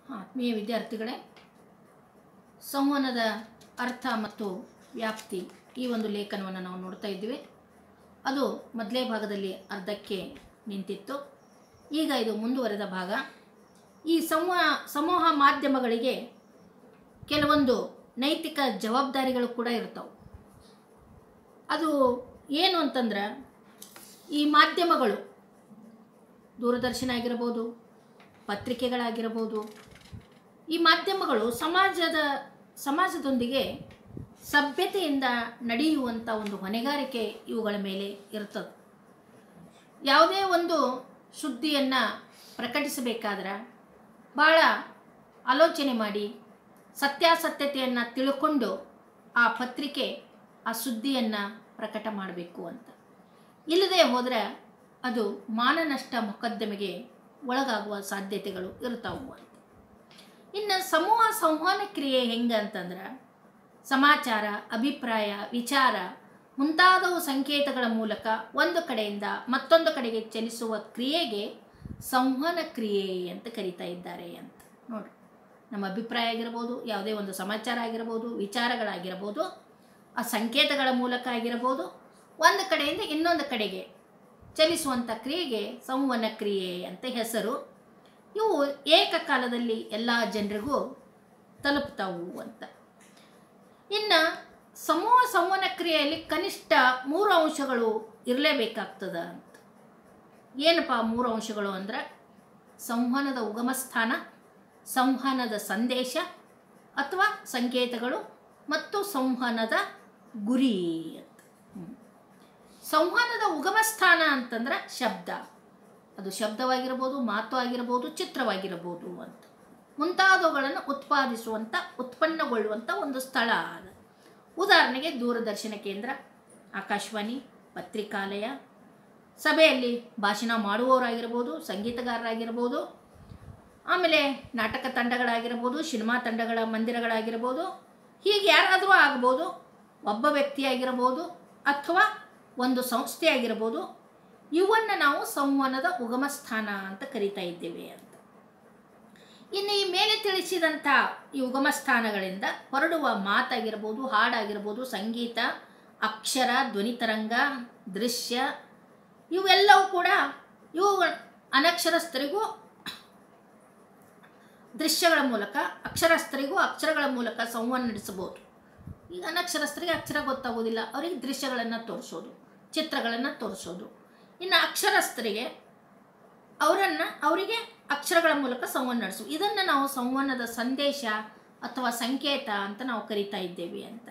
ಆತ್ಮೀಯ ವಿದ್ಯಾರ್ಥಿಗಳೇ ಸಂವಹನದ ಅರ್ಥ ಮತ್ತು ವ್ಯಾಪ್ತಿ ಈ ಒಂದು ಲೇಖನವನ್ನು ನಾವು ನೋಡ್ತಾ ಇದ್ವಿ ಅದು ಮೊದಲೇ ಭಾಗದಲ್ಲಿ ಅರ್ಧಕ್ಕೆ ನಿಂತಿತ್ತು ಈಗ ಇದು ಮುಂದುವರೆದ ಭಾಗ ಈ ಸಂವಹ ಸಮೂಹ ಮಾಧ್ಯಮಗಳಿಗೆ ಕೆಲವೊಂದು ನೈತಿಕ ಜವಾಬ್ದಾರಿಗಳು ಕೂಡ ಇರ್ತಾವೆ ಅದು ಏನು ಅಂತಂದ್ರೆ ಈ ಮಾಧ್ಯಮಗಳು ದೂರದರ್ಶನ ಆಗಿರ್ಬೋದು ಪತ್ರಿಕೆಗಳಾಗಿರ್ಬೋದು ಈ ಮಾಧ್ಯಮಗಳು ಸಮಾಜದ ಸಮಾಜದೊಂದಿಗೆ ಸಭ್ಯತೆಯಿಂದ ನಡೆಯುವಂಥ ಒಂದು ಹೊಣೆಗಾರಿಕೆ ಇವುಗಳ ಮೇಲೆ ಇರ್ತದೆ ಯಾವುದೇ ಒಂದು ಸುದ್ದಿಯನ್ನು ಪ್ರಕಟಿಸಬೇಕಾದ್ರೆ ಭಾಳ ಆಲೋಚನೆ ಮಾಡಿ ಸತ್ಯಾಸತ್ಯತೆಯನ್ನು ತಿಳ್ಕೊಂಡು ಆ ಪತ್ರಿಕೆ ಆ ಸುದ್ದಿಯನ್ನು ಪ್ರಕಟ ಮಾಡಬೇಕು ಅಂತ ಇಲ್ಲದೆ ಹೋದರೆ ಅದು ಮಾನನಷ್ಟ ಮೊಕದ್ದಮೆಗೆ ಒಳಗಾಗುವ ಸಾಧ್ಯತೆಗಳು ಇರ್ತಾವು ಅಂತ ಇನ್ನು ಸಮೂಹ ಸಂವಹನ ಕ್ರಿಯೆ ಹೆಂಗೆ ಅಂತಂದ್ರೆ ಸಮಾಚಾರ ಅಭಿಪ್ರಾಯ ವಿಚಾರ ಮುಂತಾದವು ಸಂಕೇತಗಳ ಮೂಲಕ ಒಂದು ಕಡೆಯಿಂದ ಮತ್ತೊಂದು ಕಡೆಗೆ ಚಲಿಸುವ ಕ್ರಿಯೆಗೆ ಸಂವಹನ ಕ್ರಿಯೆ ಅಂತ ಕರೀತಾ ಇದ್ದಾರೆ ಅಂತ ನೋಡಿ ನಮ್ಮ ಅಭಿಪ್ರಾಯ ಆಗಿರ್ಬೋದು ಯಾವುದೇ ಒಂದು ಸಮಾಚಾರ ಆಗಿರ್ಬೋದು ವಿಚಾರಗಳಾಗಿರ್ಬೋದು ಆ ಸಂಕೇತಗಳ ಮೂಲಕ ಆಗಿರ್ಬೋದು ಒಂದು ಕಡೆಯಿಂದ ಇನ್ನೊಂದು ಕಡೆಗೆ ಚಲಿಸುವಂಥ ಕ್ರಿಯೆಗೆ ಸಂವಹನ ಕ್ರಿಯೆ ಅಂತ ಹೆಸರು ಇವು ಏಕಕಾಲದಲ್ಲಿ ಎಲ್ಲ ಜನರಿಗೂ ತಲುಪ್ತಾವು ಅಂತ ಇನ್ನು ಸಮೂಹ ಸಂವಹನ ಕ್ರಿಯೆಯಲ್ಲಿ ಕನಿಷ್ಠ ಮೂರು ಅಂಶಗಳು ಇರಲೇಬೇಕಾಗ್ತದ ಅಂತ ಏನಪ್ಪ ಆ ಮೂರು ಅಂಶಗಳು ಅಂದ್ರೆ ಸಂವಹನದ ಉಗಮ ಸ್ಥಾನ ಸಂವಹನದ ಸಂದೇಶ ಅಥವಾ ಸಂಕೇತಗಳು ಮತ್ತು ಸಂವಹನದ ಗುರಿ ಅಂತ ಹ್ಮ್. ಸಂವಹನದ ಉಗಮ ಸ್ಥಾನ ಅಂತಂದ್ರೆ ಶಬ್ದ ಅದು ಶಬ್ದವಾಗಿರ್ಬೋದು ಮಾತು ಆಗಿರ್ಬೋದು ಚಿತ್ರವಾಗಿರ್ಬೋದು ಅಂತ ಮುಂತಾದವುಗಳನ್ನು ಉತ್ಪಾದಿಸುವಂಥ ಉತ್ಪನ್ನಗೊಳ್ಳುವಂಥ ಒಂದು ಸ್ಥಳ ಅದು ಉದಾಹರಣೆಗೆ ದೂರದರ್ಶನ ಕೇಂದ್ರ ಆಕಾಶವಾಣಿ ಪತ್ರಿಕಾಲಯ ಸಭೆಯಲ್ಲಿ ಭಾಷಣ ಮಾಡುವವರಾಗಿರ್ಬೋದು ಸಂಗೀತಗಾರರಾಗಿರ್ಬೋದು ಆಮೇಲೆ ನಾಟಕ ತಂಡಗಳಾಗಿರ್ಬೋದು ಸಿನಿಮಾ ತಂಡಗಳ ಮಂದಿರಗಳಾಗಿರ್ಬೋದು ಹೀಗೆ ಯಾರಾದರೂ ಆಗ್ಬೋದು ಒಬ್ಬ ವ್ಯಕ್ತಿಯಾಗಿರ್ಬೋದು ಅಥವಾ ಒಂದು ಸಂಸ್ಥೆ ಆಗಿರ್ಬೋದು ಇವನ್ನು ನಾವು ಸಂವಹನದ ಉಗಮ ಸ್ಥಾನ ಅಂತ ಕರಿತಾ ಇದ್ದೇವೆ ಅಂತ ಇನ್ನು ಈ ಮೇಲೆ ತಿಳಿಸಿದಂಥ ಈ ಉಗಮ ಸ್ಥಾನಗಳಿಂದ ಹೊರಡುವ ಮಾತಾಗಿರ್ಬೋದು ಹಾಡಾಗಿರ್ಬೋದು ಸಂಗೀತ ಅಕ್ಷರ ಧ್ವನಿತರಂಗ ದೃಶ್ಯ ಇವೆಲ್ಲವೂ ಕೂಡ ಇವು ಅನಕ್ಷರಸ್ಥರಿಗೂ ದೃಶ್ಯಗಳ ಮೂಲಕ ಅಕ್ಷರಸ್ಥರಿಗೂ ಅಕ್ಷರಗಳ ಮೂಲಕ ಸಂವಹನ ನಡೆಸಬಹುದು ಈಗ ಅನಕ್ಷರಸ್ಥರಿಗೆ ಅಕ್ಷರ ಗೊತ್ತಾಗೋದಿಲ್ಲ ಅವರಿಗೆ ದೃಶ್ಯಗಳನ್ನು ತೋರಿಸೋದು ಚಿತ್ರಗಳನ್ನು ತೋರಿಸೋದು ಇನ್ನು ಅಕ್ಷರಸ್ಥರಿಗೆ ಅವರನ್ನು ಅವರಿಗೆ ಅಕ್ಷರಗಳ ಮೂಲಕ ಸಂವಹನ ನಡೆಸು ಇದನ್ನು ನಾವು ಸಂವಹನದ ಸಂದೇಶ ಅಥವಾ ಸಂಕೇತ ಅಂತ ನಾವು ಕರಿತಾ ಇದ್ದೇವೆ ಅಂತ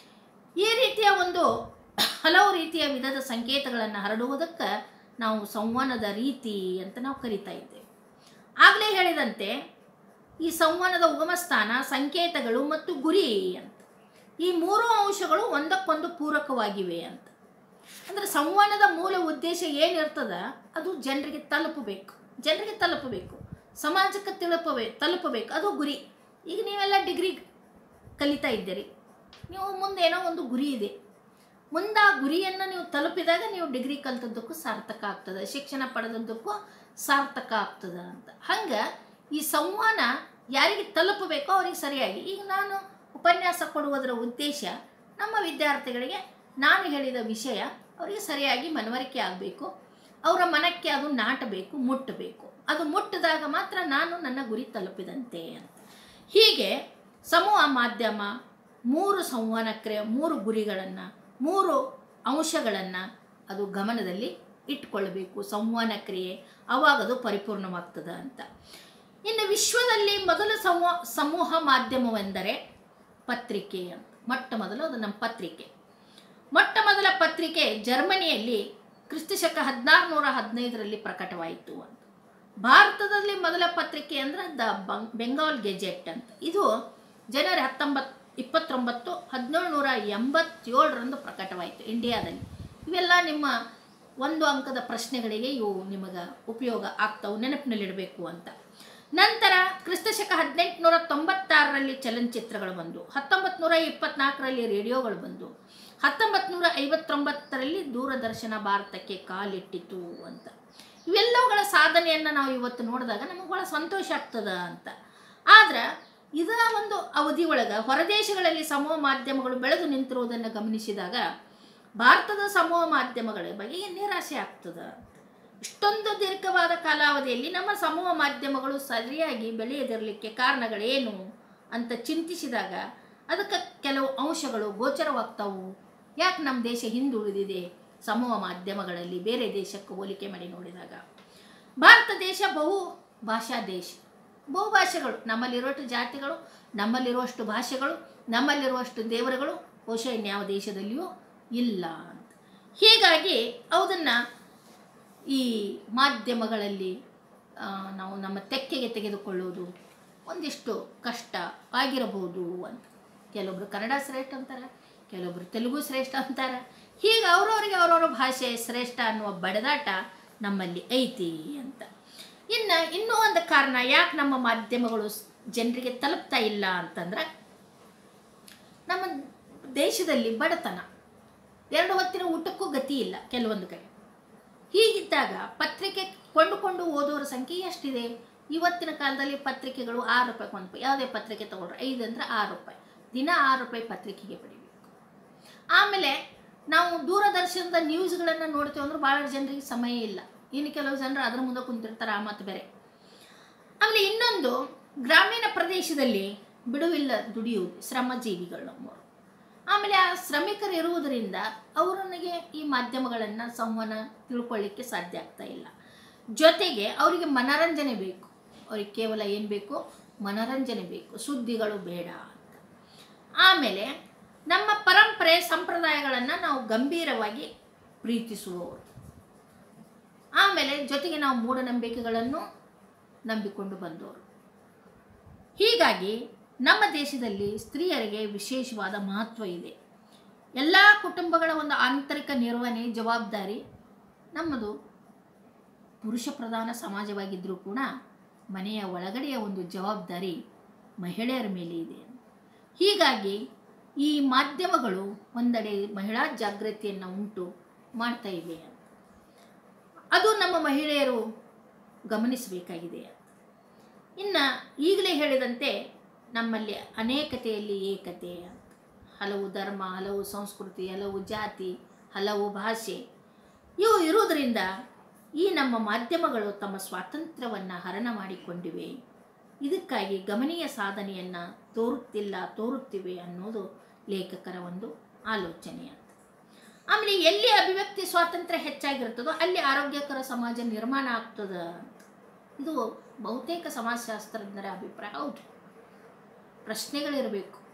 ಈ ರೀತಿಯ ಒಂದು ಹಲವು ರೀತಿಯ ವಿಧದ ಸಂಕೇತಗಳನ್ನು ಹರಡುವುದಕ್ಕೆ ನಾವು ಸಂವಹನದ ರೀತಿ ಅಂತ ನಾವು ಕರಿತಾ ಇದ್ದೇವೆ ಆಗಲೇ ಹೇಳಿದಂತೆ ಈ ಸಂವಹನದ ಉಗಮ ಸ್ಥಾನ ಸಂಕೇತಗಳು ಮತ್ತು ಗುರಿ ಅಂತ ಈ ಮೂರು ಅಂಶಗಳು ಒಂದಕ್ಕೊಂದು ಪೂರಕವಾಗಿವೆ ಅಂತ ಅಂದರೆ ಸಂವಹನದ ಮೂಲ ಉದ್ದೇಶ ಏನಿರ್ತದ ಅದು ಜನರಿಗೆ ತಲುಪಬೇಕು ಜನರಿಗೆ ತಲುಪಬೇಕು ಸಮಾಜಕ್ಕೆ ತಿಳುಪಬೇ ತಲುಪಬೇಕು ಅದು ಗುರಿ ಈಗ ನೀವೆಲ್ಲ ಡಿಗ್ರಿ ಕಲಿತಾ ಇದ್ದೀರಿ ನೀವು ಮುಂದೆ ಏನೋ ಒಂದು ಗುರಿ ಇದೆ ಮುಂದೆ ಆ ಗುರಿಯನ್ನು ನೀವು ತಲುಪಿದಾಗ ನೀವು ಡಿಗ್ರಿ ಕಲ್ತದ್ದಕ್ಕೂ ಸಾರ್ಥಕ ಆಗ್ತದೆ ಶಿಕ್ಷಣ ಪಡೆದದ್ದಕ್ಕೂ ಸಾರ್ಥಕ ಆಗ್ತದೆ ಅಂತ ಹಂಗೆ ಈ ಸಂವಹನ ಯಾರಿಗೆ ತಲುಪಬೇಕೋ ಅವ್ರಿಗೆ ಸರಿಯಾಗಿ ಈಗ ನಾನು ಉಪನ್ಯಾಸ ಕೊಡುವುದರ ಉದ್ದೇಶ ನಮ್ಮ ವಿದ್ಯಾರ್ಥಿಗಳಿಗೆ ನಾನು ಹೇಳಿದ ವಿಷಯ ಅವರಿಗೆ ಸರಿಯಾಗಿ ಮನವರಿಕೆ ಆಗಬೇಕು ಅವರ ಮನಕ್ಕೆ ಅದು ನಾಟಬೇಕು ಮುಟ್ಟಬೇಕು ಅದು ಮುಟ್ಟಿದಾಗ ಮಾತ್ರ ನಾನು ನನ್ನ ಗುರಿ ತಲುಪಿದಂತೆ ಅಂತ ಹೀಗೆ ಸಮೂಹ ಮಾಧ್ಯಮ ಮೂರು ಸಂವಹನ ಕ್ರಿಯೆ ಮೂರು ಗುರಿಗಳನ್ನು ಮೂರು ಅಂಶಗಳನ್ನು ಅದು ಗಮನದಲ್ಲಿ ಇಟ್ಕೊಳ್ಬೇಕು ಸಂವಹನ ಕ್ರಿಯೆ ಆವಾಗ ಅದು ಪರಿಪೂರ್ಣವಾಗ್ತದೆ ಅಂತ ಇನ್ನು ವಿಶ್ವದಲ್ಲಿ ಮೊದಲ ಸಮೂಹ ಸಮೂಹ ಮಾಧ್ಯಮವೆಂದರೆ ಪತ್ರಿಕೆ ಅಂತ ಮೊಟ್ಟ ಮೊದಲು ಅದು ನಮ್ಮ ಪತ್ರಿಕೆ ಮೊಟ್ಟ ಮೊದಲ ಪತ್ರಿಕೆ ಜರ್ಮನಿಯಲ್ಲಿ ಕ್ರಿಸ್ತಶಕ ಹದಿನಾರು ನೂರ ಹದಿನೈದರಲ್ಲಿ ಪ್ರಕಟವಾಯಿತು ಅಂತ ಭಾರತದಲ್ಲಿ ಮೊದಲ ಪತ್ರಿಕೆ ಅಂದರೆ ದ ಬೆಂಗಾಲ್ ಗೆಜೆಟ್ ಅಂತ ಇದು ಜನವರಿ ಹತ್ತೊಂಬತ್ತು ಇಪ್ಪತ್ತೊಂಬತ್ತು ಹದಿನೇಳು ನೂರ ಎಂಬತ್ತೇಳರಂದು ಪ್ರಕಟವಾಯಿತು ಇಂಡಿಯಾದಲ್ಲಿ ಇವೆಲ್ಲ ನಿಮ್ಮ ಒಂದು ಅಂಕದ ಪ್ರಶ್ನೆಗಳಿಗೆ ಇವು ನಿಮಗೆ ಉಪಯೋಗ ಆಗ್ತಾವೆ ನೆನಪಿನಲ್ಲಿಡಬೇಕು ಅಂತ ನಂತರ ಕ್ರಿಸ್ತಶಕ ಹದಿನೆಂಟುನೂರ ತೊಂಬತ್ತಾರರಲ್ಲಿ ಚಲನಚಿತ್ರಗಳು ಬಂದು ಹತ್ತೊಂಬತ್ತು ನೂರ ಇಪ್ಪತ್ನಾಲ್ಕರಲ್ಲಿ ರೇಡಿಯೋಗಳು ಬಂದು ಹತ್ತೊಂಬತ್ತು ನೂರ ಐವತ್ತೊಂಬತ್ತರಲ್ಲಿ ದೂರದರ್ಶನ ಭಾರತಕ್ಕೆ ಕಾಲಿಟ್ಟಿತು ಅಂತ ಇವೆಲ್ಲವುಗಳ ಸಾಧನೆಯನ್ನು ನಾವು ಇವತ್ತು ನೋಡಿದಾಗ ನಮಗೆ ಭಾಳ ಸಂತೋಷ ಆಗ್ತದ ಅಂತ ಆದ್ರೆ ಇದರ ಒಂದು ಅವಧಿ ಒಳಗೆ ಹೊರದೇಶಗಳಲ್ಲಿ ಸಮೂಹ ಮಾಧ್ಯಮಗಳು ಬೆಳೆದು ನಿಂತಿರುವುದನ್ನು ಗಮನಿಸಿದಾಗ ಭಾರತದ ಸಮೂಹ ಮಾಧ್ಯಮಗಳ ಬಗ್ಗೆ ನಿರಾಸೆ ಆಗ್ತದೆ ಇಷ್ಟೊಂದು ದೀರ್ಘವಾದ ಕಾಲಾವಧಿಯಲ್ಲಿ ನಮ್ಮ ಸಮೂಹ ಮಾಧ್ಯಮಗಳು ಸರಿಯಾಗಿ ಬೆಳೆಯದಿರಲಿಕ್ಕೆ ಕಾರಣಗಳೇನು ಅಂತ ಚಿಂತಿಸಿದಾಗ ಅದಕ್ಕೆ ಕೆಲವು ಅಂಶಗಳು ಗೋಚರವಾಗ್ತಾವು ಯಾಕೆ ನಮ್ಮ ದೇಶ ಹಿಂದುಳಿದಿದೆ ಸಮೂಹ ಮಾಧ್ಯಮಗಳಲ್ಲಿ ಬೇರೆ ದೇಶಕ್ಕೆ ಹೋಲಿಕೆ ಮಾಡಿ ನೋಡಿದಾಗ ಭಾರತ ದೇಶ ಬಹು ಭಾಷಾ ದೇಶ ಬಹುಭಾಷೆಗಳು ನಮ್ಮಲ್ಲಿರುವಷ್ಟು ಜಾತಿಗಳು ನಮ್ಮಲ್ಲಿರುವಷ್ಟು ಭಾಷೆಗಳು ನಮ್ಮಲ್ಲಿರುವಷ್ಟು ದೇವರುಗಳು ಬಹುಶಃ ಇನ್ಯಾವ ದೇಶದಲ್ಲಿಯೂ ಇಲ್ಲ ಅಂತ ಹೀಗಾಗಿ ಅದನ್ನು ಈ ಮಾಧ್ಯಮಗಳಲ್ಲಿ ಆ, ನಾವು ನಮ್ಮ ತೆಕ್ಕೆಗೆ ತೆಗೆದುಕೊಳ್ಳುವುದು ಒಂದಿಷ್ಟು ಕಷ್ಟ ಆಗಿರಬಹುದು ಅಂತ ಕೆಲವೊಬ್ರು ಕನ್ನಡ ಶ್ರೇಷ್ಠ ಅಂತಾರೆ ಕೆಲವೊಬ್ರು ತೆಲುಗು ಶ್ರೇಷ್ಠ ಅಂತಾರೆ ಹೀಗೆ ಅವ್ರವ್ರಿಗೆ ಅವ್ರವ್ರ ಭಾಷೆ ಶ್ರೇಷ್ಠ ಅನ್ನುವ ಬಡದಾಟ ನಮ್ಮಲ್ಲಿ ಐತಿ ಅಂತ ಇನ್ನು ಇನ್ನೂ ಒಂದು ಕಾರಣ ಯಾಕೆ ನಮ್ಮ ಮಾಧ್ಯಮಗಳು ಸ್- ಜನರಿಗೆ ತಲುಪ್ತಾ ಇಲ್ಲ ಅಂತಂದ್ರೆ ನಮ್ಮ ದೇಶದಲ್ಲಿ ಬಡತನ ಎರಡು ಹೊತ್ತಿನ ಊಟಕ್ಕೂ ಗತಿ ಇಲ್ಲ ಕೆಲವೊಂದು ಕಡೆ ಹೀಗಿದ್ದಾಗ ಪತ್ರಿಕೆ ಕೊಂಡುಕೊಂಡು ಓದೋರ ಸಂಖ್ಯೆ ಎಷ್ಟಿದೆ ಇವತ್ತಿನ ಕಾಲದಲ್ಲಿ ಪತ್ರಿಕೆಗಳು ಆರು ರೂಪಾಯಿ ಒಂದು ರೂಪಾಯಿ ಯಾವುದೇ ಪತ್ರಿಕೆ ತಗೊಂಡ್ರೆ ಐದು ಅಂದರೆ ಆರು ರೂಪಾಯಿ ದಿನ ಆರು ರೂಪಾಯಿ ಪತ್ರಿಕೆಗೆ ಪಡಿಬೇಕು ಆಮೇಲೆ ನಾವು ದೂರದರ್ಶನದ ನ್ಯೂಸ್ಗಳನ್ನು ನೋಡ್ತೇವೆ ಅಂದ್ರೆ ಭಾಳ ಜನರಿಗೆ ಸಮಯ ಇಲ್ಲ ಇನ್ನು ಕೆಲವು ಜನರು ಅದರ ಮುಂದೆ ಕುಂತಿರ್ತಾರೆ ಆ ಮಾತು ಬೇರೆ ಆಮೇಲೆ ಇನ್ನೊಂದು ಗ್ರಾಮೀಣ ಪ್ರದೇಶದಲ್ಲಿ ಬಿಡುವಿಲ್ಲ ದುಡಿಯುವುದು ಶ್ರಮಜೀವಿಗಳು ನಮ್ಮವರು ಆಮೇಲೆ ಆ ಶ್ರಮಿಕರು ಇರುವುದರಿಂದ ಅವರನಿಗೆ ಈ ಮಾಧ್ಯಮಗಳನ್ನು ಸಂವಹನ ತಿಳ್ಕೊಳ್ಳಿಕ್ಕೆ ಸಾಧ್ಯ ಆಗ್ತಾ ಇಲ್ಲ ಜೊತೆಗೆ ಅವರಿಗೆ ಮನರಂಜನೆ ಬೇಕು ಅವ್ರಿಗೆ ಕೇವಲ ಏನು ಬೇಕು ಮನರಂಜನೆ ಬೇಕು ಸುದ್ದಿಗಳು ಬೇಡ ಅಂತ ಆಮೇಲೆ ನಮ್ಮ ಪರಂಪರೆ ಸಂಪ್ರದಾಯಗಳನ್ನು ನಾವು ಗಂಭೀರವಾಗಿ ಪ್ರೀತಿಸುವವರು ಆಮೇಲೆ ಜೊತೆಗೆ ನಾವು ಮೂಢನಂಬಿಕೆಗಳನ್ನು ನಂಬಿಕೊಂಡು ಬಂದವರು ಹೀಗಾಗಿ ನಮ್ಮ ದೇಶದಲ್ಲಿ ಸ್ತ್ರೀಯರಿಗೆ ವಿಶೇಷವಾದ ಮಹತ್ವ ಇದೆ ಎಲ್ಲ ಕುಟುಂಬಗಳ ಒಂದು ಆಂತರಿಕ ನಿರ್ವಹಣೆ ಜವಾಬ್ದಾರಿ ನಮ್ಮದು ಪುರುಷ ಪ್ರಧಾನ ಸಮಾಜವಾಗಿದ್ದರೂ ಕೂಡ ಮನೆಯ ಒಳಗಡೆಯ ಒಂದು ಜವಾಬ್ದಾರಿ ಮಹಿಳೆಯರ ಮೇಲೆ ಇದೆ ಹೀಗಾಗಿ ಈ ಮಾಧ್ಯಮಗಳು ಒಂದೆಡೆ ಮಹಿಳಾ ಜಾಗೃತಿಯನ್ನು ಉಂಟು ಮಾಡ್ತಾ ಇವೆ ಅದು ನಮ್ಮ ಮಹಿಳೆಯರು ಗಮನಿಸಬೇಕಾಗಿದೆ ಇನ್ನು ಈಗಲೇ ಹೇಳಿದಂತೆ ನಮ್ಮಲ್ಲಿ ಅನೇಕತೆಯಲ್ಲಿ ಏಕತೆ ಅಂತ ಹಲವು ಧರ್ಮ ಹಲವು ಸಂಸ್ಕೃತಿ ಹಲವು ಜಾತಿ ಹಲವು ಭಾಷೆ ಇವು ಇರುವುದರಿಂದ ಈ ನಮ್ಮ ಮಾಧ್ಯಮಗಳು ತಮ್ಮ ಸ್ವಾತಂತ್ರ್ಯವನ್ನು ಹರಣ ಮಾಡಿಕೊಂಡಿವೆ ಇದಕ್ಕಾಗಿ ಗಮನೀಯ ಸಾಧನೆಯನ್ನು ತೋರುತ್ತಿಲ್ಲ ತೋರುತ್ತಿವೆ ಅನ್ನೋದು ಲೇಖಕರ ಒಂದು ಆಲೋಚನೆ ಅಂತ ಆಮೇಲೆ ಎಲ್ಲಿ ಅಭಿವ್ಯಕ್ತಿ ಸ್ವಾತಂತ್ರ್ಯ ಹೆಚ್ಚಾಗಿರ್ತದೋ ಅಲ್ಲಿ ಆರೋಗ್ಯಕರ ಸಮಾಜ ನಿರ್ಮಾಣ ಆಗ್ತದ ಅಂತ ಇದು ಬಹುತೇಕ ಸಮಾಜಶಾಸ್ತ್ರಜ್ಞರ ಅಭಿಪ್ರಾಯ ಹೌದು ಪ್ರಶ್ನೆಗಳಿರಬೇಕು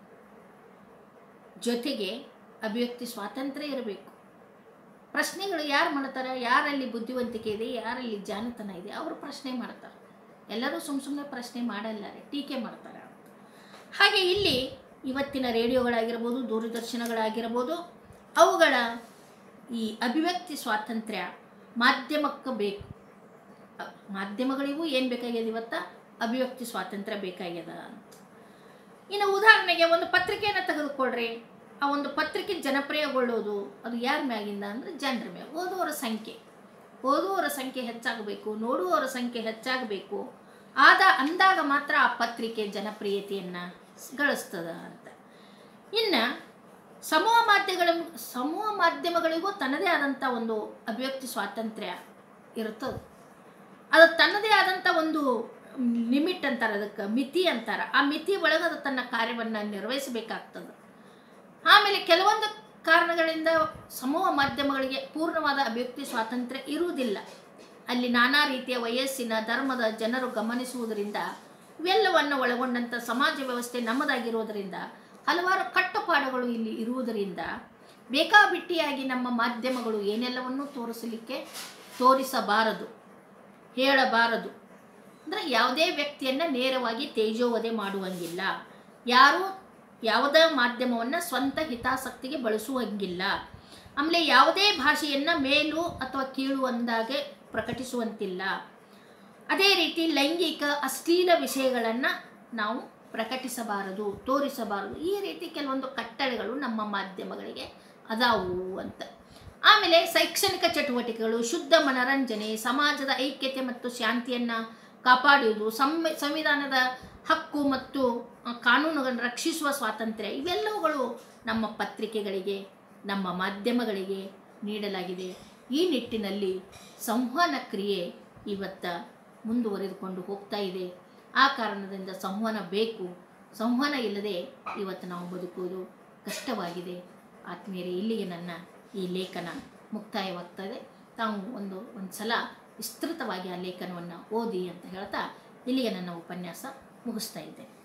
ಜೊತೆಗೆ ಅಭಿವ್ಯಕ್ತಿ ಸ್ವಾತಂತ್ರ್ಯ ಇರಬೇಕು ಪ್ರಶ್ನೆಗಳು ಯಾರು ಮಾಡ್ತಾರೆ ಯಾರಲ್ಲಿ ಬುದ್ಧಿವಂತಿಕೆ ಇದೆ ಯಾರಲ್ಲಿ ಜಾಣತನ ಇದೆ ಅವರು ಪ್ರಶ್ನೆ ಮಾಡ್ತಾರೆ ಎಲ್ಲರೂ ಸುಮ್ಮ ಸುಮ್ಮನೆ ಪ್ರಶ್ನೆ ಮಾಡಲ್ಲ ರೀ, ಟೀಕೆ ಮಾಡ್ತಾರೆ ಹಾಗೆ ಇಲ್ಲಿ ಇವತ್ತಿನ ರೇಡಿಯೋಗಳಾಗಿರ್ಬೋದು ದೂರದರ್ಶನಗಳಾಗಿರ್ಬೋದು ಅವುಗಳ ಈ ಅಭಿವ್ಯಕ್ತಿ ಸ್ವಾತಂತ್ರ್ಯ ಮಾಧ್ಯಮಕ್ಕೆ ಬೇಕು ಅ- ಮಾಧ್ಯಮಗಳಿಗೂ ಏನು ಬೇಕಾಗ್ಯದ ಇವತ್ತ ಅಭಿವ್ಯಕ್ತಿ ಸ್ವಾತಂತ್ರ್ಯ ಬೇಕಾಗ್ಯದ ಅಂತ ಇನ್ನು ಉದಾಹರಣೆಗೆ ಒಂದು ಪತ್ರಿಕೆಯನ್ನು ತೆಗೆದುಕೊಳ್ರಿ ಆ ಒಂದು ಪತ್ರಿಕೆ ಜನಪ್ರಿಯಗೊಳ್ಳೋದು ಅದು ಯಾರ ಮ್ಯಾಗಿಂದ ಅಂದರೆ ಜನರ ಮ್ಯಾಗ ಓದುವವರ ಸಂಖ್ಯೆ ಓದುವವರ ಸಂಖ್ಯೆ ಹೆಚ್ಚಾಗಬೇಕು ನೋಡುವವರ ಸಂಖ್ಯೆ ಹೆಚ್ಚಾಗಬೇಕು ಆದ ಅಂದಾಗ ಮಾತ್ರ ಆ ಪತ್ರಿಕೆ ಜನಪ್ರಿಯತೆಯನ್ನು ಗಳಿಸ್ತದ ಅಂತ ಇನ್ನು ಸಮೂಹ ಮಾಧ್ಯಮಗಳ ಸಮೂಹ ಮಾಧ್ಯಮಗಳಿಗೂ ತನ್ನದೇ ಆದಂಥ ಒಂದು ಅಭಿವ್ಯಕ್ತಿ ಸ್ವಾತಂತ್ರ್ಯ ಇರ್ತದೆ ಅದು ತನ್ನದೇ ಆದಂಥ ಒಂದು ಲಿಮಿಟ್ ಅಂತಾರೆ ಅದಕ್ಕೆ ಮಿತಿ ಅಂತಾರೆ ಆ ಮಿತಿ ಒಳಗೆ ಅದು ತನ್ನ ಕಾರ್ಯವನ್ನು ನಿರ್ವಹಿಸಬೇಕಾಗ್ತದೆ ಆಮೇಲೆ ಕೆಲವೊಂದು ಕಾರಣಗಳಿಂದ ಸಮೂಹ ಮಾಧ್ಯಮಗಳಿಗೆ ಪೂರ್ಣವಾದ ಅಭಿವ್ಯಕ್ತಿ ಸ್ವಾತಂತ್ರ್ಯ ಇರುವುದಿಲ್ಲ ಅಲ್ಲಿ ನಾನಾ ರೀತಿಯ ವಯಸ್ಸಿನ ಧರ್ಮದ ಜನರು ಗಮನಿಸುವುದರಿಂದ ಇವೆಲ್ಲವನ್ನು ಒಳಗೊಂಡಂಥ ಸಮಾಜ ವ್ಯವಸ್ಥೆ ನಮ್ಮದಾಗಿರುವುದರಿಂದ ಹಲವಾರು ಕಟ್ಟುಪಾಡುಗಳು ಇಲ್ಲಿ ಇರುವುದರಿಂದ ಬೇಕಾಬಿಟ್ಟಿಯಾಗಿ ನಮ್ಮ ಮಾಧ್ಯಮಗಳು ಏನೆಲ್ಲವನ್ನೂ ತೋರಿಸಲಿಕ್ಕೆ ತೋರಿಸಬಾರದು ಹೇಳಬಾರದು ಅಂದರೆ ಯಾವುದೇ ವ್ಯಕ್ತಿಯನ್ನು ನೇರವಾಗಿ ತೇಜೋವಧೆ ಮಾಡುವಂಗಿಲ್ಲ ಯಾರೂ ಯಾವುದೇ ಮಾಧ್ಯಮವನ್ನು ಸ್ವಂತ ಹಿತಾಸಕ್ತಿಗೆ ಬಳಸುವಂಗಿಲ್ಲ ಆಮೇಲೆ ಯಾವುದೇ ಭಾಷೆಯನ್ನು ಮೇಲು ಅಥವಾ ಕೀಳು ಅಂದಾಗೆ ಪ್ರಕಟಿಸುವಂತಿಲ್ಲ ಅದೇ ರೀತಿ ಲೈಂಗಿಕ ಅಶ್ಲೀಲ ವಿಷಯಗಳನ್ನು ನಾವು ಪ್ರಕಟಿಸಬಾರದು ತೋರಿಸಬಾರದು ಈ ರೀತಿ ಕೆಲವೊಂದು ಕಟ್ಟಳೆಗಳು ನಮ್ಮ ಮಾಧ್ಯಮಗಳಿಗೆ ಅದಾವು ಅಂತ ಆಮೇಲೆ ಶೈಕ್ಷಣಿಕ ಚಟುವಟಿಕೆಗಳು ಶುದ್ಧ ಮನರಂಜನೆ ಸಮಾಜದ ಐಕ್ಯತೆ ಮತ್ತು ಶಾಂತಿಯನ್ನು ಕಾಪಾಡುವುದು ಸಂ ಸಂವಿಧಾನದ ಹಕ್ಕು ಮತ್ತು ಆ, ಕಾನೂನುಗಳನ್ನು ರಕ್ಷಿಸುವ ಸ್ವಾತಂತ್ರ್ಯ ಇವೆಲ್ಲವುಗಳು ನಮ್ಮ ಪತ್ರಿಕೆಗಳಿಗೆ ನಮ್ಮ ಮಾಧ್ಯಮಗಳಿಗೆ ನೀಡಲಾಗಿದೆ ಈ ನಿಟ್ಟಿನಲ್ಲಿ ಸಂವಹನ ಕ್ರಿಯೆ ಇವತ್ತ ಮುಂದುವರೆದುಕೊಂಡು ಹೋಗ್ತಾ ಇದೆ ಆ ಕಾರಣದಿಂದ ಸಂವಹನ ಬೇಕು ಸಂವಹನ ಇಲ್ಲದೆ ಇವತ್ತು ನಾವು ಬದುಕುವುದು ಕಷ್ಟವಾಗಿದೆ ಆತ್ಮೀಯರೇ ಇಲ್ಲಿಗೆ ನನ್ನ ಈ ಲೇಖನ ಮುಕ್ತಾಯವಾಗ್ತದೆ ತಾವು ಒಂದು ಒಂದು ಸಲ ವಿಸ್ತೃತವಾಗಿ ಆ ಲೇಖನವನ್ನು ಓದಿ ಅಂತ ಹೇಳ್ತಾ ಇಲ್ಲಿಗೆ ನನ್ನ ಉಪನ್ಯಾಸ ಮುಗಿಸ್ತಾ ಇದ್ದೆ